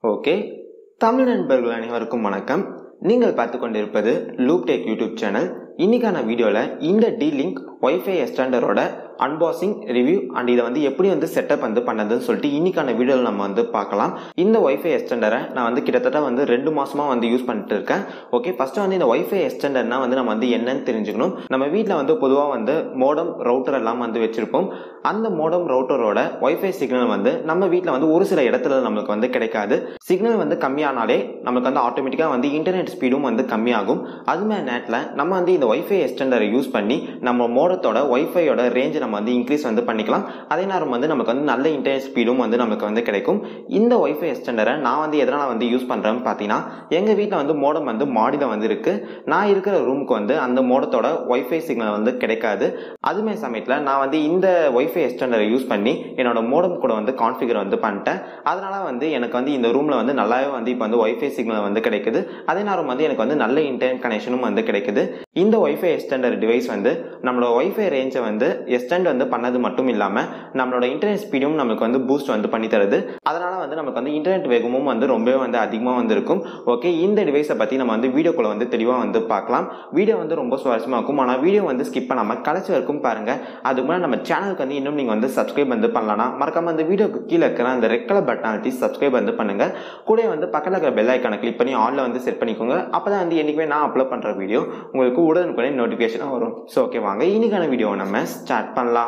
okay Tamil நண்பர்கள் அனைவருக்கும் வணக்கம் நீங்கள் பார்த்து கொண்டிருப்பது லூப் டெக் யூடியூப் சேனல் இன்னைக்கான வீடியோவில் இந்த டி லிங்க் ஒய்ஃபை எக்ஸ்டெண்டரோட அன்பாக்சிங் ரிவ்யூ அண்ட் இதை வந்து எப்படி வந்து செட்டப் வந்து பண்ணதுன்னு சொல்லிட்டு இன்னைக்கான வீடியோவில் நம்ம வந்து பார்க்கலாம் இந்த ஒய்ஃபை எக்ஸ்டெண்டரை நான் வந்து கிட்டத்தட்ட வந்து ரெண்டு மாசமாக வந்து யூஸ் பண்ணிட்டு இருக்கேன் ஓகே ஃபர்ஸ்ட் வந்து இந்த ஒய்ஃபை எக்ஸ்டெண்டர்னா வந்து நம்ம வந்து என்னன்னு தெரிஞ்சுக்கணும் நம்ம வீட்டில் வந்து பொதுவாக வந்து மோடம் ரவுட்டர் எல்லாம் வந்து வச்சிருப்போம் அந்த மோடம் ரவுட்டரோட ஒய்ஃபை சிக்னல் வந்து நம்ம வீட்டில் வந்து ஒரு சில இடத்துல நம்மளுக்கு வந்து கிடைக்காது சிக்னல் வந்து கம்மியானாலே நமக்கு வந்து ஆட்டோமேட்டிக்காக வந்து இன்டர்நெட் ஸ்பீடும் வந்து கம்மியாகும் அது மாதிரி நேரத்தில் நம்ம வந்து இந்த ஒய்ஃபை எக்ஸ்டெண்டரை யூஸ் பண்ணி நம்ம மோடத்தோட ஒய்ஃபையோட ரேஞ்சை நம்ம வந்து இன்க்ரீஸ் வந்து பண்ணிக்கலாம் அதே நேரம் வந்து நமக்கு வந்து நல்ல இன்டர்நெட் ஸ்பீடும் வந்து நமக்கு வந்து கிடைக்கும் இந்த ஒய்ஃபை எக்ஸ்டெண்டரை நான் வந்து எதனால் வந்து யூஸ் பண்ணுறேன்னு பார்த்தீங்கன்னா எங்கள் வீட்டில் வந்து மோடம் வந்து மாடியில் வந்து இருக்குது நான் இருக்கிற ரூமுக்கு வந்து அந்த மோடத்தோட ஒய்ஃபை சிக்னல் வந்து கிடைக்காது அதுமே சமயத்தில் நான் வந்து இந்த ஒய்ஃபை எக்ஸ்டெண்டரை யூஸ் பண்ணி என்னோட மோடம் கூட வந்து கான்ஃபிகர் வந்து பண்ணிட்டேன் அதனால வந்து எனக்கு வந்து இந்த ரூமில் வந்து நல்லாவே வந்து இப்போ வந்து ஒய்ஃபை சிக்னல் வந்து கிடைக்குது அதே நேரம் வந்து எனக்கு வந்து நல்ல இன்டர்நெட் கனெக்ஷனும் வந்து கிடைக்குது இந்த ஒய்ஃபை எக்ஸ்டெண்டர் டிவைஸ் வந்து நம்மளோட ஒய்ஃபை ரேஞ்சை வந்து எக்ஸ்டெண்ட் வந்து பண்ணது மட்டும் இல்லாமல் நம்மளோட இன்டர்நெட் ஸ்பீடும் நமக்கு வந்து பூஸ்ட் வந்து பண்ணி தருது அதனால வந்து நமக்கு வந்து இன்டர்நெட் வேகமும் வந்து ரொம்பவே வந்து அதிகமாக வந்து இருக்கும் ஓகே இந்த டிவைஸை பற்றி நம்ம வந்து வீடியோக்குள்ள வந்து தெளிவாக வந்து பார்க்கலாம் வீடியோ வந்து ரொம்ப சுவாரஸ்யமாக இருக்கும் ஆனால் வீடியோ வந்து ஸ்கிப் பண்ணாமல் கடைசி வரைக்கும் பாருங்க அதுக்கு முன்னாடி நம்ம சேனலுக்கு வந்து இன்னும் நீங்கள் வந்து சப்ஸ்கிரைப் வந்து பண்ணலாம் மறக்காம அந்த வீடியோக்கு கீழே இருக்கிற அந்த ரெட் கலர் பட்டன் அழுத்தி சப்ஸ்கிரைப் வந்து பண்ணுங்க கூட வந்து பக்கத்தில் இருக்கிற பெல் ஐக்கானை கிளிக் பண்ணி ஆன்ல வந்து செட் பண்ணிக்கோங்க அப்போ தான் வந்து என்றைக்குமே நான் அப்லோட் பண்ணுற வீடியோ உங்களுக்கு உடனுக்குடனே நோட்டிஃபிகேஷனாக வரும் ஸோ ஓகே வாங்க இன்னைக்கான வீடியோவை நம்ம ஸ்டார்ட் பண்ணலாம்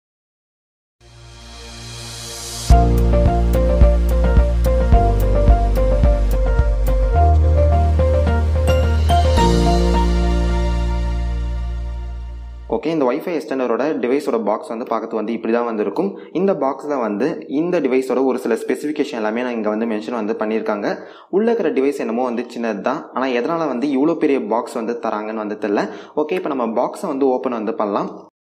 ஓகே இந்த ஒய்ஃபை எக்ஸ்டெண்டரோட டிவைஸோட பாக்ஸ் வந்து பார்க்கறது வந்து இப்படி தான் வந்து இருக்கும் இந்த பாக்ஸில் வந்து இந்த டிவைஸோட ஒரு சில ஸ்பெசிஃபிகேஷன் எல்லாமே நான் இங்கே வந்து மென்ஷன் வந்து பண்ணியிருக்காங்க உள்ளே இருக்கிற டிவைஸ் என்னமோ வந்து சின்னது தான் ஆனால் எதனால் வந்து இவ்வளோ பெரிய பாக்ஸ் வந்து தராங்கன்னு வந்து தெரில ஓகே இப்போ நம்ம பாக்ஸை வந்து ஓப்பன் வந்து பண்ணலாம்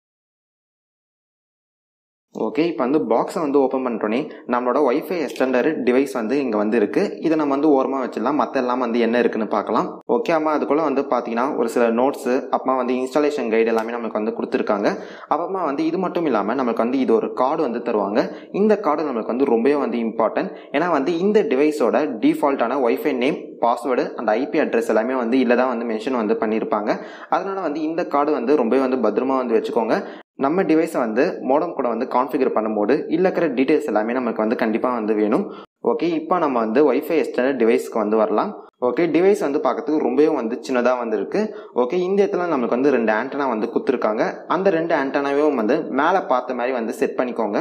ஓகே இப்போ வந்து பாக்ஸை வந்து ஓப்பன் பண்ணிட்டோன்னே நம்மளோட ஒய்ஃபை எக்ஸ்டெண்டர் டிவைஸ் வந்து இங்கே வந்து இருக்குது இதை நம்ம வந்து ஓரமாக வச்சிடலாம் மற்ற எல்லாம் வந்து என்ன இருக்குன்னு பார்க்கலாம் ஓகே அம்மா அதுக்குள்ளே வந்து பார்த்தீங்கன்னா ஒரு சில நோட்ஸு அப்புறமா வந்து இன்ஸ்டாலேஷன் கைடு எல்லாமே நமக்கு வந்து கொடுத்துருக்காங்க அப்புறமா வந்து இது மட்டும் இல்லாமல் நமக்கு வந்து இது ஒரு கார்டு வந்து தருவாங்க இந்த கார்டு நமக்கு வந்து ரொம்பவே வந்து இம்பார்ட்டன்ட் ஏன்னா வந்து இந்த டிவைஸோட டிஃபால்ட்டான ஒய்ஃபை நேம் பாஸ்வேர்டு அந்த ஐபி அட்ரஸ் எல்லாமே வந்து இல்லை தான் வந்து மென்ஷன் வந்து பண்ணியிருப்பாங்க அதனால வந்து இந்த கார்டு வந்து ரொம்பவே வந்து பத்திரமா வந்து வச்சுக்கோங்க நம்ம டிவைஸை வந்து மோடம் கூட வந்து கான்ஃபிகர் பண்ணும்போது இல்லை இருக்கிற டீட்டெயில்ஸ் எல்லாமே நமக்கு வந்து கண்டிப்பாக வந்து வேணும் ஓகே இப்போ நம்ம வந்து ஒய்ஃபை எக்ஸ்டர்னல் டிவைஸ்க்கு வந்து வரலாம் ஓகே டிவைஸ் வந்து பார்க்கறதுக்கு ரொம்பவே வந்து சின்னதாக வந்து இருக்கு ஓகே இந்த இடத்துல நமக்கு வந்து ரெண்டு ஆண்டனா வந்து கொடுத்துருக்காங்க அந்த ரெண்டு ஆண்டனாவையும் வந்து மேலே பார்த்த மாதிரி வந்து செட் பண்ணிக்கோங்க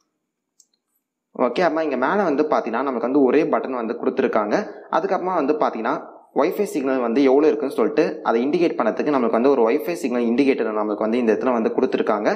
ஓகே அம்மா இங்கே மேலே வந்து பார்த்தீங்கன்னா நமக்கு வந்து ஒரே பட்டன் வந்து கொடுத்துருக்காங்க அதுக்கப்புறமா வந்து பார்த்தீங்கன்னா ஒய்ஃபை சிக்னல் வந்து எவ்வளோ இருக்குன்னு சொல்லிட்டு அதை இண்டிகேட் பண்ணதுக்கு நம்மளுக்கு வந்து ஒரு ஒய்ஃபை சிக்னல் இண்டிகேட்டர் நம்மளுக்கு வந்து இந்த இடத்துல வந்து கொடுத்துருக்காங்க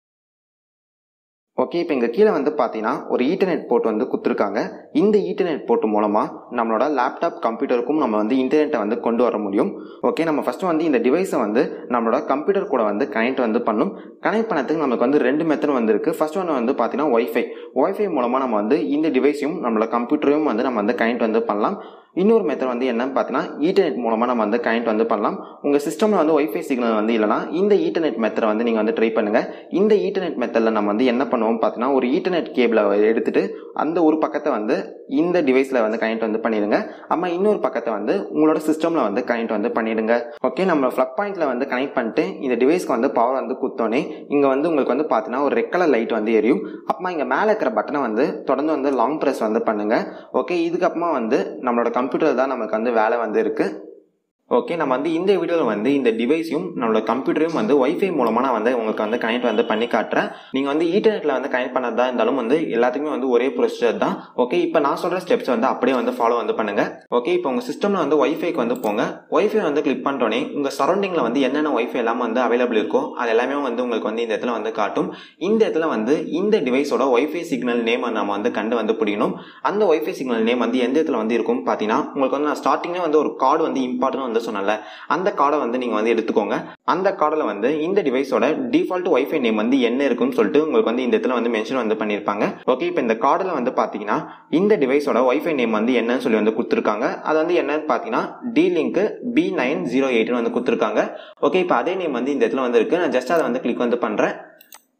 ஓகே இப்போ இங்கே கீழே வந்து பார்த்தீங்கன்னா ஒரு ஈட்டர்நெட் போர்ட் வந்து கொடுத்துருக்காங்க இந்த ஈட்டர்நெட் போர்ட் மூலமாக நம்மளோட லேப்டாப் கம்ப்யூட்டருக்கும் நம்ம வந்து இன்டர்நெட்டை வந்து கொண்டு வர முடியும் ஓகே நம்ம ஃபஸ்ட்டு வந்து இந்த டிவைஸை வந்து நம்மளோட கம்ப்யூட்டர் கூட வந்து கனெக்ட் வந்து பண்ணும் கனெக்ட் பண்ணதுக்கு நமக்கு வந்து ரெண்டு மெத்தட் வந்து இருக்குது ஃபர்ஸ்ட் ஒன்று வந்து பார்த்தீங்கன்னா ஒய்ஃபை ஒய்ஃபை மூலமாக நம்ம வந்து இந்த டிவைஸையும் நம்மளோட கம்ப்யூட்டரையும் வந்து நம்ம வந்து கனெக்ட் வந்து பண்ணலாம் இன்னொரு மெத்தட் வந்து என்னன்னு பார்த்தீங்கன்னா ஈட்டர்நெட் மூலமாக நம்ம வந்து கனெக்ட் வந்து பண்ணலாம் உங்கள் சிஸ்டமில் வந்து ஒய்ஃபை சிக்னல் வந்து இல்லைனா இந்த ஈட்டர்நெட் மெத்தடை வந்து நீங்கள் வந்து ட்ரை பண்ணுங்கள் இந்த ஈட்டர்நெட் மெத்தடில் நம்ம வந்து என்ன பண்ணுவோம் பார்த்தீங்கன்னா ஒரு ஈட்டர்நெட் கேபிளை எடுத்துட்டு அந்த ஒரு பக்கத்தை வந்து இந்த டிவைஸில் வந்து கனெக்ட் வந்து பண்ணிடுங்க அம்மா இன்னொரு பக்கத்தை வந்து உங்களோட சிஸ்டமில் வந்து கனெக்ட் வந்து பண்ணிடுங்க ஓகே நம்ம ஃப்ளக் பாயிண்ட்டில் வந்து கனெக்ட் பண்ணிட்டு இந்த டிவைஸ்க்கு வந்து பவர் வந்து குத்தோன்னே இங்கே வந்து உங்களுக்கு வந்து பார்த்தீங்கன்னா ஒரு ரெட் கலர் லைட் வந்து எரியும் அப்புறமா இங்கே மேலே இருக்கிற பட்டனை வந்து தொடர்ந்து வந்து லாங் ப்ரெஸ் வந்து பண்ணுங்க ஓகே இதுக்கப்புறமா வந்து நம்மளோட கம்ப்யூட்டர் தான் நமக்கு வந்து வேலை வந்து இருக்குது ஓகே நம்ம வந்து இந்த வீடியோவில் வந்து இந்த டிவைஸையும் நம்மளோட கம்ப்யூட்டரையும் வந்து ஒய்ஃபை மூலமாக நான் வந்து உங்களுக்கு வந்து கனெக்ட் வந்து பண்ணி காட்டுறேன் நீங்கள் வந்து ஈட்டர்நெட்டில் வந்து கனெக்ட் பண்ணதா இருந்தாலும் வந்து எல்லாத்துக்குமே வந்து ஒரே ப்ரொசீஜர் தான் ஓகே இப்போ நான் சொல்கிற ஸ்டெப்ஸ் வந்து அப்படியே வந்து ஃபாலோ வந்து பண்ணுங்கள் ஓகே இப்போ உங்கள் சிஸ்டமில் வந்து ஒய்ஃபைக்கு வந்து போங்க ஒய்ஃபை வந்து கிளிக் பண்ணிட்டோன்னே உங்கள் சரௌண்டிங்கில் வந்து என்னென்ன ஒய்ஃபை எல்லாம் வந்து அவைலபிள் இருக்கோ அது எல்லாமே வந்து உங்களுக்கு வந்து இந்த இடத்துல வந்து காட்டும் இந்த இடத்துல வந்து இந்த டிவைஸோட ஒய்ஃபை சிக்னல் நேம் நம்ம வந்து கண்டு வந்து பிடிக்கணும் அந்த ஒய்ஃபை சிக்னல் நேம் வந்து எந்த இடத்துல வந்து இருக்கும் பார்த்தீங்கன்னா உங்களுக்கு வந்து நான் ஸ்டார்டிங்கே வந்து ஒரு கார்டு வந்து இம்பார்ட்டன் வந்து சொன்னல அந்த கார்டை வந்து நீங்கள் வந்து எடுத்துக்கோங்க அந்த கார்டில் வந்து இந்த டிவைஸோட டிஃபால்ட் ஒய்ஃபை நேம் வந்து என்ன இருக்குன்னு சொல்லிட்டு உங்களுக்கு வந்து இந்த இடத்துல வந்து மென்ஷன் வந்து பண்ணியிருப்பாங்க ஓகே இப்போ இந்த கார்டில் வந்து பார்த்தீங்கன்னா இந்த டிவைஸோட ஒய்ஃபை நேம் வந்து என்னன்னு சொல்லி வந்து கொடுத்துருக்காங்க அது வந்து என்னன்னு பார்த்தீங்கன்னா D Link P nine zero எயிட்னு வந்து கொடுத்துருக்காங்க ஓகே இப்போ அதே நேம் வந்து இந்த இடத்துல வந்து இருக்கு நான் ஜஸ்ட் அதை வந்து கிளிக் வந்து பண்ணுறேன்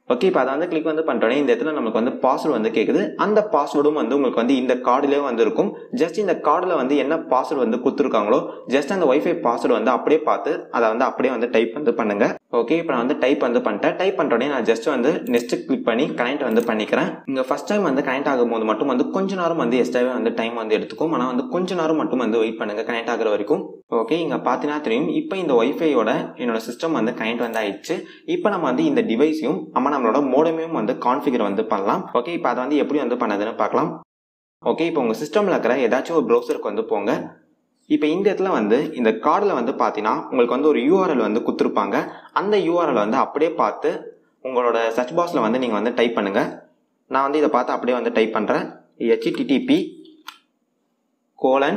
ஓகே இப்போ அதை வந்து கிளிக் வந்து பண்ணிட்டோன்னே இந்த இடத்துல நமக்கு வந்து பாஸ்வேர்டு வந்து கேட்குது அந்த பாஸ்வேர்டும் வந்து உங்களுக்கு வந்து இந்த கார்டுலேயே வந்து இருக்கும் ஜஸ்ட் இந்த கார்டில் வந்து என்ன பாஸ்வேர்டு வந்து கொடுத்துருக்காங்களோ ஜஸ்ட் அந்த ஒய்ஃபை பாஸ்வேர்டு வந்து அப்படியே பார்த்து அதை வந்து அப்படியே வந்து டைப் வந்து பண்ணுங்க ஓகே இப்போ நான் வந்து டைப் வந்து பண்ணிட்டேன் டைப் பண்ணிட்டோடனே நான் ஜஸ்ட் வந்து நெக்ஸ்ட் கிளிக் பண்ணி கனெக்ட் வந்து பண்ணிக்கிறேன் இங்கே ஃபர்ஸ்ட் டைம் வந்து கனெக்ட் ஆகும்போது மட்டும் வந்து கொஞ்ச நேரம் வந்து எக்ஸ்ட்ராவே வந்து டைம் வந்து எடுத்துக்கும் ஆனால் வந்து கொஞ்ச நேரம் மட்டும் வந்து வெயிட் பண்ணுங்க கனெக்ட் ஆகிற வரைக்கும் ஓகே இங்கே பார்த்தீங்கன்னா தெரியும் இப்போ இந்த ஒய்ஃபையோட என்னோட சிஸ்டம் வந்து கனெக்ட் வந்து ஆயிடுச்சு இப்போ நம்ம வந்து இந்த டிவைஸையும் நம்ம நம்மளோட மோடமையும் வந்து கான்ஃபிகர் வந்து பண்ணலாம் ஓகே இப்போ அதை வந்து எப்படி வந்து பண்ணதுன்னு பார்க்கலாம் ஓகே இப்போ உங்கள் சிஸ்டமில் இருக்கிற ஏதாச்சும் ஒரு ப்ரௌசருக்கு வந்து போங்க இப்போ இந்த இடத்துல வந்து இந்த கார்டில் வந்து பார்த்தீங்கன்னா உங்களுக்கு வந்து ஒரு யூஆர்எல் வந்து கொடுத்துருப்பாங்க அந்த யூஆர்எல் வந்து அப்படியே பார்த்து உங்களோட சர்ச் பாக்ஸில் வந்து நீங்கள் வந்து டைப் பண்ணுங்கள் நான் வந்து இதை பார்த்து அப்படியே வந்து டைப் பண்ணுறேன் HTTP colon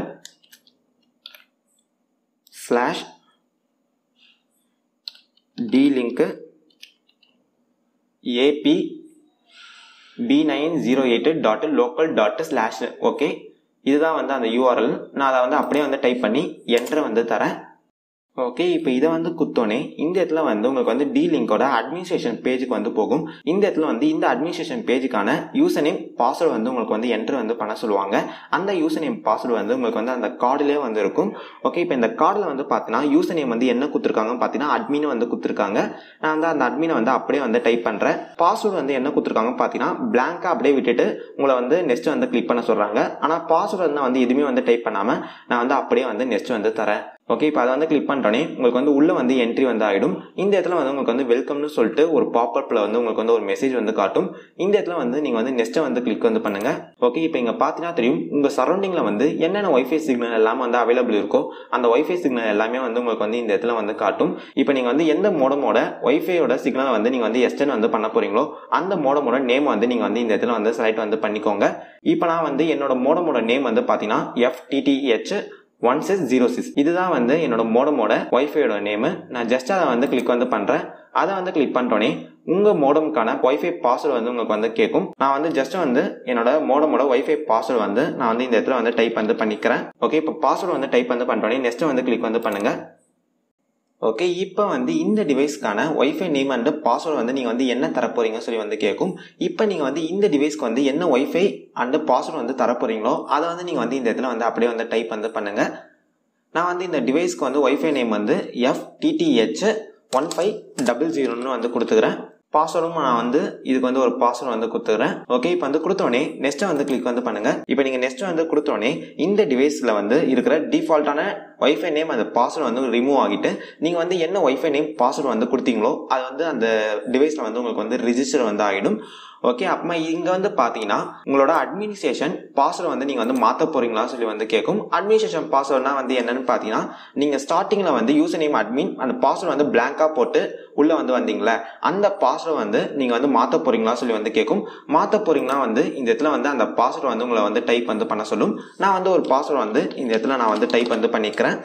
slash D link AP P nine zero eight dot local dot slash okay இதுதான் வந்து அந்த யூஆர்எல் நான் அதை வந்து அப்படியே வந்து டைப் பண்ணி என்ட்ரு வந்து தரேன் ஓகே இப்போ இதை வந்து குத்தோனே இந்த இடத்துல வந்து உங்களுக்கு வந்து டி லிங்கோட அட்மினிஸ்ட்ரேஷன் பேஜுக்கு வந்து போகும் இந்த இடத்துல வந்து இந்த அட்மினிஸ்ட்ரேஷன் பேஜுக்கான யூசர் நேம் பாஸ்வேர்டு வந்து உங்களுக்கு வந்து என்ட்ரு வந்து பண்ண சொல்லுவாங்க அந்த யூசர் நேம் பாஸ்வேர்டு வந்து உங்களுக்கு வந்து அந்த கார்டுலேயே வந்து இருக்கும் ஓகே இப்போ இந்த கார்டில் வந்து பார்த்தீங்கன்னா யூசர் நேம் வந்து என்ன கொடுத்துருக்காங்கன்னு பார்த்தீங்கன்னா அட்மின் வந்து கொடுத்துருக்காங்க நான் வந்து அந்த அட்மினை வந்து அப்படியே வந்து டைப் பண்ணுறேன் பாஸ்வேர்டு வந்து என்ன கொடுத்துருக்காங்கன்னு பார்த்தீங்கன்னா பிளாங்காக அப்படியே விட்டுட்டு உங்களை வந்து நெக்ஸ்ட் வந்து கிளிக் பண்ண சொல்கிறாங்க ஆனால் பாஸ்வேர்டு வந்து எதுவுமே வந்து டைப் பண்ணாமல் நான் வந்து அப்படியே வந்து நெக்ஸ்ட் வந்து தரேன் ஓகே இப்போ அதை வந்து கிளிக் பண்ணிட்டோன்னே உங்களுக்கு வந்து உள்ளே வந்து என்ட்ரி வந்து ஆகிடும் இந்த இடத்துல வந்து உங்களுக்கு வந்து வெல்கம்னு சொல்லிட்டு ஒரு பாப்அப்பில் வந்து உங்களுக்கு வந்து ஒரு மெசேஜ் வந்து காட்டும் இந்த இடத்துல வந்து நீங்கள் வந்து நெக்ஸ்ட்டை வந்து கிளிக் வந்து பண்ணுங்க ஓகே இப்போ இங்கே பார்த்தீங்கன்னா தெரியும் உங்கள் சரௌண்டிங்கில் வந்து என்னென்ன ஒய்ஃபை சிக்னல் எல்லாமே வந்து அவைலபிள் இருக்கோ அந்த ஒய்ஃபை சிக்னல் எல்லாமே வந்து உங்களுக்கு வந்து இந்த இடத்துல வந்து காட்டும் இப்போ நீங்கள் வந்து எந்த மோடமோட ஒய்ஃபையோட சிக்னலை வந்து நீங்கள் வந்து எஸ்டன் வந்து பண்ண போறீங்களோ அந்த மோடமோட நேம் வந்து நீங்கள் வந்து இந்த இடத்துல வந்து செலக்ட் வந்து பண்ணிக்கோங்க இப்போ நான் வந்து என்னோட மோடமோட நேம் வந்து பார்த்தீங்கன்னா FTTH one six zero six இதுதான் வந்து என்னோட மோடமோட ஒய்ஃபையோட நேமு நான் ஜஸ்ட் அதை வந்து கிளிக் வந்து பண்ணுறேன் அதை வந்து கிளிக் பண்ணிட்டோன்னே உங்கள் மோடமுக்கான ஒய்ஃபை பாஸ்வேர்டு வந்து உங்களுக்கு வந்து கேட்கும் நான் வந்து ஜஸ்ட் வந்து என்னோட மோடமோட ஒய்ஃபை பாஸ்வேர்டு வந்து நான் வந்து இந்த இடத்துல வந்து டைப் வந்து பண்ணிக்கிறேன் ஓகே இப்போ பாஸ்வேர்டு வந்து டைப் வந்து பண்ணிட்டோன்னே நெக்ஸ்ட் வந்து கிளிக் வந்து பண்ணுங்க ஓகே இப்போ வந்து இந்த டிவைஸ்க்கான ஒய்ஃபை நேம் அண்ட் பாஸ்வேர்டு வந்து நீங்கள் வந்து என்ன தரப்போறீங்கன்னு சொல்லி வந்து கேட்கும் இப்போ நீங்கள் வந்து இந்த டிவைஸ்க்கு வந்து என்ன ஒய்ஃபை அண்ட் பாஸ்வேர்டு வந்து தரப்போறீங்களோ அதை வந்து நீங்கள் வந்து இந்த இடத்துல வந்து அப்படியே வந்து டைப் வந்து பண்ணுங்க நான் வந்து இந்த டிவைஸ்க்கு வந்து ஒய்ஃபை நேம் வந்து எஃப்டிடிஹெச் ஒன் ஃபைவ் டபுள் ஜீரோன்னு வந்து கொடுத்துக்கிறேன் பாஸ்வேர்டும் நான் வந்து இதுக்கு வந்து ஒரு பாஸ்வேர்டு வந்து கொடுத்துக்கிறேன் ஓகே இப்போ வந்து கொடுத்தோடனே நெக்ஸ்ட்டை வந்து கிளிக் வந்து பண்ணுங்க இப்போ நீங்கள் நெக்ஸ்ட் வந்து கொடுத்தோடனே இந்த டிவைஸில் வந்து இருக்கிற டிஃபால்ட்டான ஒய்ஃபை நேம் அந்த பாஸ்வேர்டு வந்து ரிமூவ் ஆகிட்டு நீங்கள் வந்து என்ன ஒய்ஃபை நேம் பாஸ்வேர்டு வந்து கொடுத்தீங்களோ அது வந்து அந்த டிவைஸில் வந்து உங்களுக்கு வந்து ரிஜிஸ்டர் வந்து ஆகிடும் ஓகே அப்புறமா இங்கே வந்து பார்த்தீங்கன்னா உங்களோட அட்மினிஸ்ட்ரேஷன் பாஸ்வேர்டு வந்து நீங்கள் வந்து மாற்ற போறீங்களா சொல்லி வந்து கேட்கும் அட்மினிஸ்ட்ரேஷன் பாஸ்வேர்ட்னா வந்து என்னன்னு பார்த்தீங்கன்னா நீங்கள் ஸ்டார்டிங்கில் வந்து யூசர் நேம் அட்மின் அந்த பாஸ்வேர்டு வந்து பிளாங்காக போட்டு உள்ளே வந்து வந்தீங்களே அந்த பாஸ்வேர்டு வந்து நீங்கள் வந்து மாற்ற போறீங்களா சொல்லி வந்து கேட்கும் மாற்ற போறீங்களா வந்து இந்த இடத்துல வந்து அந்த பாஸ்வேர்டு வந்து உங்களை வந்து டைப் வந்து பண்ண சொல்லும் நான் வந்து ஒரு பாஸ்வேர்டு வந்து இந்த இடத்துல நான் வந்து டைப் வந்து பண்ணிக்கிறேன்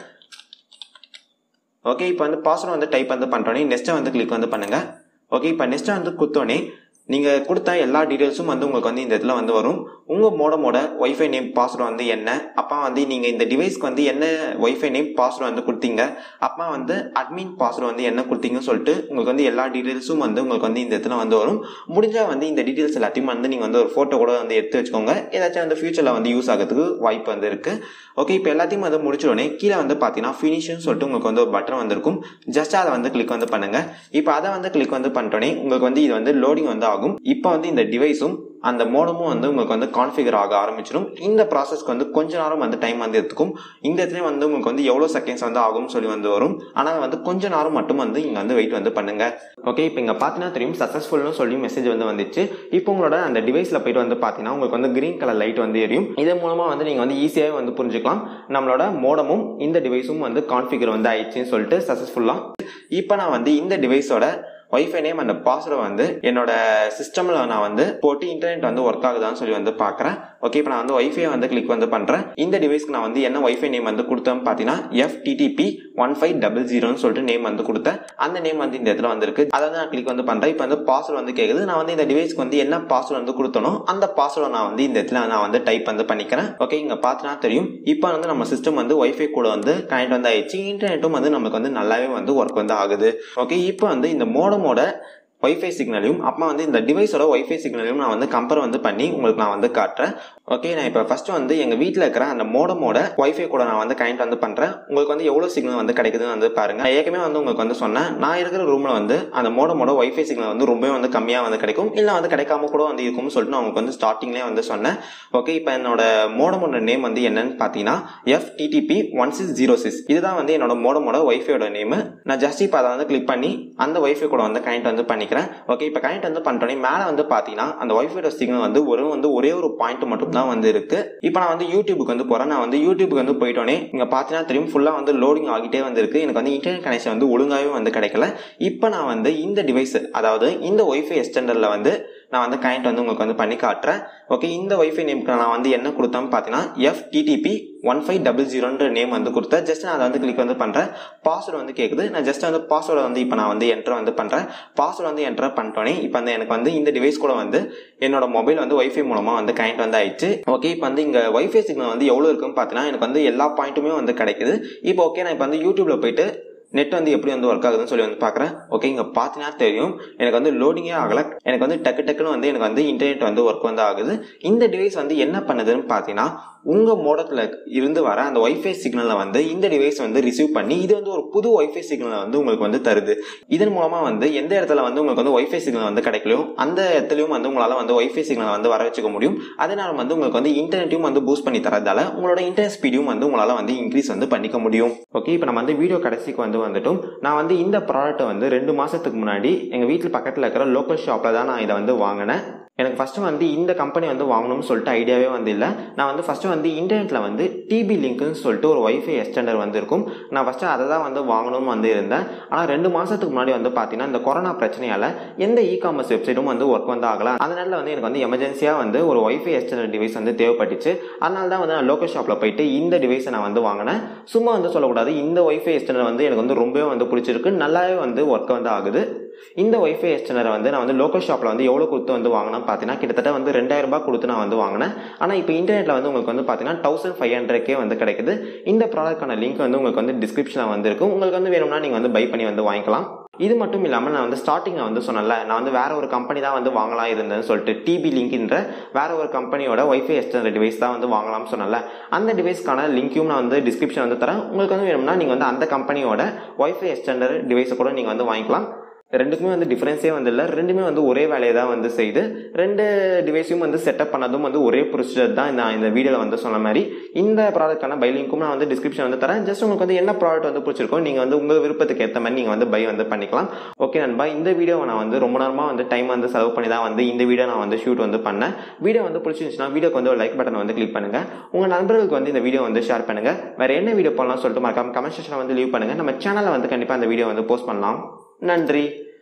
ஓகே இப்போ வந்து பாஸ்வேர்டு வந்து டைப் வந்து பண்ணுறோன்னே நெக்ஸ்ட்டை வந்து கிளிக் வந்து பண்ணுங்க ஓகே இப்போ நெக்ஸ்ட்டை வந்து குத்தோன்னே நீங்கள் கொடுத்த எல்லா டீட்டெயில்ஸும் வந்து உங்களுக்கு வந்து இந்த இதில் வந்து வரும் உங்கள் மோடமோட ஒய்ஃபை நேம் பாஸ்வேர்டு வந்து என்ன அப்பா வந்து நீங்கள் இந்த டிவைஸ்க்கு வந்து என்ன ஒய்ஃபை நேம் பாஸ்வேர்டு வந்து கொடுத்தீங்க அப்பா வந்து அட்மின் பாஸ்வேர்டு வந்து என்ன கொடுத்தீங்கன்னு சொல்லிட்டு உங்களுக்கு வந்து எல்லா டீட்டெயில்ஸும் வந்து உங்களுக்கு வந்து இந்த இடத்துல வந்து வரும் முடிஞ்சால் வந்து இந்த டீட்டெயில்ஸ் எல்லாத்தையும் வந்து நீங்கள் வந்து ஒரு ஃபோட்டோ கூட வந்து எடுத்து வச்சுக்கோங்க ஏதாச்சும் வந்து ஃபியூச்சரில் வந்து யூஸ் ஆகிறதுக்கு வாய்ப்பு வந்து இருக்குது ஓகே இப்போ எல்லாத்தையும் வந்து முடிச்சோடனே கீழே வந்து பார்த்தீங்கன்னா ஃபினிஷ்னு சொல்லிட்டு உங்களுக்கு வந்து ஒரு பட்டன் வந்திருக்கும் ஜஸ்ட் அதை வந்து கிளிக் வந்து பண்ணுங்க இப்போ அதை வந்து கிளிக் வந்து பண்ணிட்டோன்னே உங்களுக்கு வந்து இது வந்து லோடிங் வந்து ஆகும் இப்போ வந்து இந்த டிவைஸும் அந்த மோடமும் வந்து உங்களுக்கு வந்து கான்ஃபிகர் ஆக ஆரம்பிச்சிடும் இந்த ப்ராசஸ்க்கு வந்து கொஞ்ச நேரம் வந்து டைம் வந்து எடுத்துக்கும் இந்த இடத்துல வந்து உங்களுக்கு வந்து எவ்வளோ செகண்ட்ஸ் வந்து ஆகும்னு சொல்லி வந்து வரும் ஆனால் வந்து கொஞ்ச நேரம் மட்டும் வந்து இங்கே வந்து வெயிட் வந்து பண்ணுங்க ஓகே இப்போ இங்கே பார்த்தீங்கன்னா தெரியும் சக்ஸஸ்ஃபுல்னு சொல்லி மெசேஜ் வந்து வந்துச்சு இப்போ உங்களோட அந்த டிவைஸில் போயிட்டு வந்து பார்த்தீங்கன்னா உங்களுக்கு வந்து கிரீன் கலர் லைட் வந்து எரியும் இதன் மூலமாக வந்து நீங்கள் வந்து ஈஸியாகவே வந்து புரிஞ்சுக்கலாம் நம்மளோட மோடமும் இந்த டிவைஸும் வந்து கான்ஃபிகர் வந்து ஆயிடுச்சுன்னு சொல்லிட்டு சக்ஸஸ்ஃபுல்லாக இப்போ நான் வந்து இந்த டிவைஸோட ஒய்ஃபை நேம் அந்த பாஸ்வேர்டை வந்து என்னோட சிஸ்டமில் நான் வந்து போட்டு இன்டர்நெட் வந்து ஒர்க் ஆகுதான்னு சொல்லி வந்து பார்க்குறேன் ஓகே இப்போ நான் வந்து ஒய்ஃபை வந்து கிளிக் வந்து பண்ணுறேன் இந்த டிவைஸ்க்கு நான் வந்து என்ன ஒய்ஃபை நேம் வந்து கொடுத்தேன் பார்த்தீங்கன்னா எஃப்டிடிபி ஒன் ஃபைவ் டபுள் ஜீரோன்னு சொல்லிட்டு நேம் வந்து கொடுத்தேன் அந்த நேம் வந்து இந்த இடத்துல வந்திருக்கு அதை வந்து நான் கிளிக் வந்து பண்ணுறேன் இப்போ வந்து பாஸ்வேர்டு வந்து கேட்குது நான் வந்து இந்த டிவைஸ்க்கு வந்து என்ன பாஸ்வேர்டு வந்து கொடுத்தனோ அந்த பாஸ்வேர்டை நான் வந்து இந்த இடத்துல நான் வந்து டைப் வந்து பண்ணிக்கிறேன் ஓகே இங்கே பார்த்தீங்கன்னா தெரியும் இப்போ வந்து நம்ம சிஸ்டம் வந்து ஒய்ஃபை கூட வந்து கனெக்ட் வந்து ஆயிடுச்சு இன்டர்நெட்டும் வந்து நமக்கு வந்து நல்லாவே வந்து ஒர்க் வந்து ஆகுது ஓகே இப்போ வந்து இந்த மோடமோட ஒய்ஃபை சிக்னலையும் அப்புறமா வந்து இந்த டிவைஸோட ஒய்ஃபை சிக்னலையும் நான் வந்து கம்பேர் வந்து பண்ணி உங்களுக்கு நான் வந்து காட்டுறேன் ஓகே நான் இப்போ ஃபர்ஸ்ட் வந்து எங்கள் வீட்டில் இருக்கிற அந்த மோடமோட ஒய்ஃபை கூட நான் வந்து கனெக்ட் வந்து பண்ணுறேன் உங்களுக்கு வந்து எவ்வளோ சிக்னல் வந்து கிடைக்குதுன்னு வந்து பாருங்க நான் ஏற்கனவே வந்து உங்களுக்கு வந்து சொன்னேன் நான் இருக்கிற ரூமில் வந்து அந்த மோடமோட ஒய்ஃபை சிக்னல் வந்து ரொம்பவே வந்து கம்மியாக வந்து கிடைக்கும் இல்லை வந்து கிடைக்காம கூட வந்து இருக்கும்னு சொல்லிட்டு நான் உங்களுக்கு வந்து ஸ்டார்டிங்லேயே வந்து சொன்னேன் ஓகே இப்போ என்னோட மோடமோட நேம் வந்து என்னன்னு பார்த்தீங்கன்னா F TTP one six zero six இதுதான் வந்து என்னோட மோடமோட ஒய்ஃபையோட நேம் நான் ஜஸ்ட் இப்போ அதை வந்து கிளிக் பண்ணி அந்த ஒய்ஃபை கூட வந்து கனெக்ட் வந்து பண்ணிக்கிறேன் ஓகே இப்போ கனெக்ட் வந்து பண்ணிட்டோன்னே மேலே வந்து பார்த்தீங்கன்னா அந்த ஒய்ஃபையோட சிக்னல் வந்து ஒரு வந்து ஒரே ஒரு பாயிண்ட் மட்டும் தான் வந்து இருக்கு இப்போ நான் வந்து யூடியூபுக்கு வந்து போகிறேன் நான் வந்து யூடியூபுக்கு வந்து போயிட்டோன்னே இங்கே பார்த்தீங்கன்னா தெரியும் ஃபுல்லாக வந்து லோடிங் ஆகிட்டே வந்து இருக்கு எனக்கு வந்து இன்டர்நெட் கனெக்ஷன் வந்து ஒழுங்காகவே வந்து கிடைக்கல இப்போ நான் வந்து இந்த டிவைஸ் அதாவது இந்த ஒய்ஃபை எக்ஸ்டெண்டரில் வந்து நான் வந்து கனெக்ட் வந்து உங்களுக்கு வந்து பண்ணி காட்டுறேன் ஓகே இந்த ஒய்ஃபை நேம்க்கு நான் வந்து என்ன கொடுத்தேன்னு பார்த்தீங்கன்னா F TTP one five double ஜீரோன்ற நேம் வந்து கொடுத்தேன் ஜஸ்ட் நான் அதை வந்து கிளிக் வந்து பண்ணுறேன் பாஸ்வேர்டு வந்து கேட்குது நான் ஜஸ்ட் வந்து பாஸ்வேர்டை வந்து இப்போ நான் வந்து என்ட்ரு வந்து பண்ணுறேன் பாஸ்வேர்டு வந்து என்ட்ரு பண்ணிட்டோன்னே இப்போ வந்து எனக்கு வந்து இந்த டிவைஸ் கூட வந்து என்னோட மொபைல் வந்து ஒய்ஃபை மூலமாக வந்து கனெக்ட் வந்து ஆயிடுச்சு ஓகே இப்போ வந்து இங்கே ஒய்ஃபை சிக்னல் வந்து எவ்வளோ இருக்குன்னு பார்த்தீங்கன்னா எனக்கு வந்து எல்லா பாயிண்ட்டுமே வந்து கிடைக்குது இப்போ ஓகே நான் இப்போ வந்து யூடியூப்ல போயிட்டு நெட் வந்து எப்படி வந்து ஒர்க் ஆகுதுன்னு சொல்லி வந்து பார்க்குறேன் ஓகே இங்கே பார்த்தீங்கன்னா தெரியும் எனக்கு வந்து லோடிங்கே ஆகலை எனக்கு வந்து டக்கு டக்குன்னு வந்து எனக்கு வந்து இன்டர்நெட் வந்து ஒர்க் வந்து ஆகுது இந்த டிவைஸ் வந்து என்ன பண்ணுதுன்னு பார்த்தீங்கன்னா உங்கள் மோடத்தில் இருந்து வர அந்த ஒய்ஃபை சிக்னலை வந்து இந்த டிவைஸ் வந்து ரிசீவ் பண்ணி இது வந்து ஒரு புது ஒய்ஃபை சிக்னலை வந்து உங்களுக்கு வந்து தருது இதன் மூலமாக வந்து எந்த இடத்துல வந்து உங்களுக்கு வந்து ஒய்ஃபை சிக்னல் வந்து கிடைக்கலையோ அந்த இடத்துலையும் வந்து உங்களால் வந்து ஒய்ஃபை சிக்னலை வந்து வர வச்சுக்க முடியும் அதனால வந்து உங்களுக்கு வந்து இன்டர்நெட்டையும் வந்து பூஸ்ட் பண்ணி தரதால உங்களோட இன்டர்நெட் ஸ்பீடையும் வந்து உங்களால் வந்து இன்க்ரீஸ் வந்து பண்ணிக்க முடியும் ஓகே இப்போ நம்ம வந்து வீடியோ கடைசிக்கு வந்து வந்துட்டும் நான் வந்து இந்த ப்ராடக்ட்டை வந்து ரெண்டு மாதத்துக்கு முன்னாடி எங்கள் வீட்டில் பக்கத்தில் இருக்கிற லோக்கல் ஷாப்பில் தான் நான் இதை வந்து வாங்கினேன் எனக்கு ஃபஸ்ட்டு வந்து இந்த கம்பெனி வந்து வாங்கணும்னு சொல்லிட்டு ஐடியாவே வந்து இல்லை நான் வந்து ஃபஸ்ட்டு வந்து இன்டர்நெட்டில் வந்து டிபி லிங்க்னு சொல்லிட்டு ஒரு ஒய்ஃபை எக்ஸ்டெண்டர் வந்து இருக்கும் நான் ஃபஸ்ட்டு அதை தான் வந்து வாங்கணும்னு வந்து இருந்தேன் ஆனால் ரெண்டு மாதத்துக்கு முன்னாடி வந்து பார்த்தீங்கன்னா இந்த கொரோனா பிரச்சனையால் எந்த இ காமர்ஸ் வெப்சைட்டும் வந்து ஒர்க் வந்து ஆகலை அதனால வந்து எனக்கு வந்து எமர்ஜென்சியாக வந்து ஒரு ஒய்ஃபை எக்ஸ்டெண்டர் டிவைஸ் வந்து தேவைப்பட்டுச்சு அதனால தான் வந்து நான் லோக்கல் ஷாப்பில் போயிட்டு இந்த டிவைஸை நான் வந்து வாங்கினேன் சும்மா வந்து சொல்லக்கூடாது இந்த ஒய்ஃபை எக்ஸ்டெண்டர் வந்து எனக்கு வந்து ரொம்பவே வந்து பிடிச்சிருக்கு நல்லாவே வந்து ஒர்க் வந்து ஆகுது இந்த ஒய்ஃபை எக்ஸ்டெண்டரை வந்து நான் வந்து லோக்கல் ஷாப்பில் வந்து எவ்வளோ கொடுத்து வந்து வாங்கினேன் பார்த்தீங்கன்னா கிட்டத்தட்ட வந்து ரெண்டாயிரம் ரூபாய் கொடுத்து நான் வந்து வாங்கினேன் ஆனால் இப்போ இன்டர்நெட்டில் வந்து உங்களுக்கு வந்து பார்த்தீங்கன்னா தௌசண்ட் ஃபைவ் ஹண்ட்ரட்கே வந்து கிடைக்குது இந்த ப்ராடக்டான லிங்க் வந்து உங்களுக்கு வந்து டிஸ்கிரிப்ஷனில் வந்து இருக்கும் உங்களுக்கு வந்து வேணும்னா நீங்கள் வந்து பை பண்ணி வந்து வாங்கிக்கலாம் இது மட்டும் இல்லாமல் நான் வந்து ஸ்டார்டிங்கில் வந்து சொன்னல நான் வந்து வேற ஒரு கம்பெனி தான் வந்து வாங்கலாம் இருந்தேன்னு சொல்லிட்டு டிபி லிங்க்ன்ற வேற ஒரு கம்பெனியோட ஒய்ஃபை எக்ஸ்டெண்டர் டிவைஸ் தான் வந்து வாங்கலாம்னு சொன்னல அந்த டிவைஸ்க்கான லிங்க்கையும் நான் வந்து டிஸ்கிரிப்ஷன் வந்து தரேன் உங்களுக்கு வந்து வேணும்னா நீங்கள் வந்து அந்த கம்பெனியோட ஒய்ஃபை எக்ஸ்டெண்டர் டிவைஸை கூட நீங்கள் வந்து வாங்கிக்கலாம் ரெண்டுக்குமே வந்து டிஃப்ரென்ஸே வந்து இல்லை ரெண்டுமே வந்து ஒரே வேலையை தான் வந்து செய்யுது ரெண்டு டிவைஸையும் வந்து செட்டப் பண்ணதும் வந்து ஒரே ப்ரொசீஜர் தான் நான் இந்த வீடியோவில் வந்து சொன்ன மாதிரி இந்த ப்ராடக்ட்டான பை லிங்க்கும் நான் வந்து டிஸ்கிரிப்ஷன் வந்து தரேன் ஜஸ்ட் உங்களுக்கு வந்து என்ன ப்ராடக்ட் வந்து பிடிச்சிருக்கோ நீங்கள் வந்து உங்கள் விருப்பத்துக்கு ஏற்ற மாதிரி நீங்கள் வந்து பை வந்து பண்ணிக்கலாம் ஓகே நண்பா இந்த வீடியோவை நான் வந்து ரொம்ப நேரமாக வந்து டைம் வந்து செலவு பண்ணி தான் வந்து இந்த வீடியோ நான் வந்து ஷூட் வந்து பண்ணேன் வீடியோ வந்து பிடிச்சிருந்துச்சுன்னா வீடியோக்கு வந்து ஒரு லைக் பட்டன் வந்து கிளிக் பண்ணுங்கள் உங்கள் நண்பர்களுக்கு வந்து இந்த வீடியோ வந்து ஷேர் பண்ணுங்கள் வேறு என்ன வீடியோ போடலாம் சொல்லிட்டு மறக்காம கமெண்ட் செக்ஷனில் வந்து லீவ் பண்ணுங்கள் நம்ம சேனலில் வந்து கண்டிப்பாக அந்த வீடியோ வந்து போஸ்ட் பண்ணலாம் நன்றி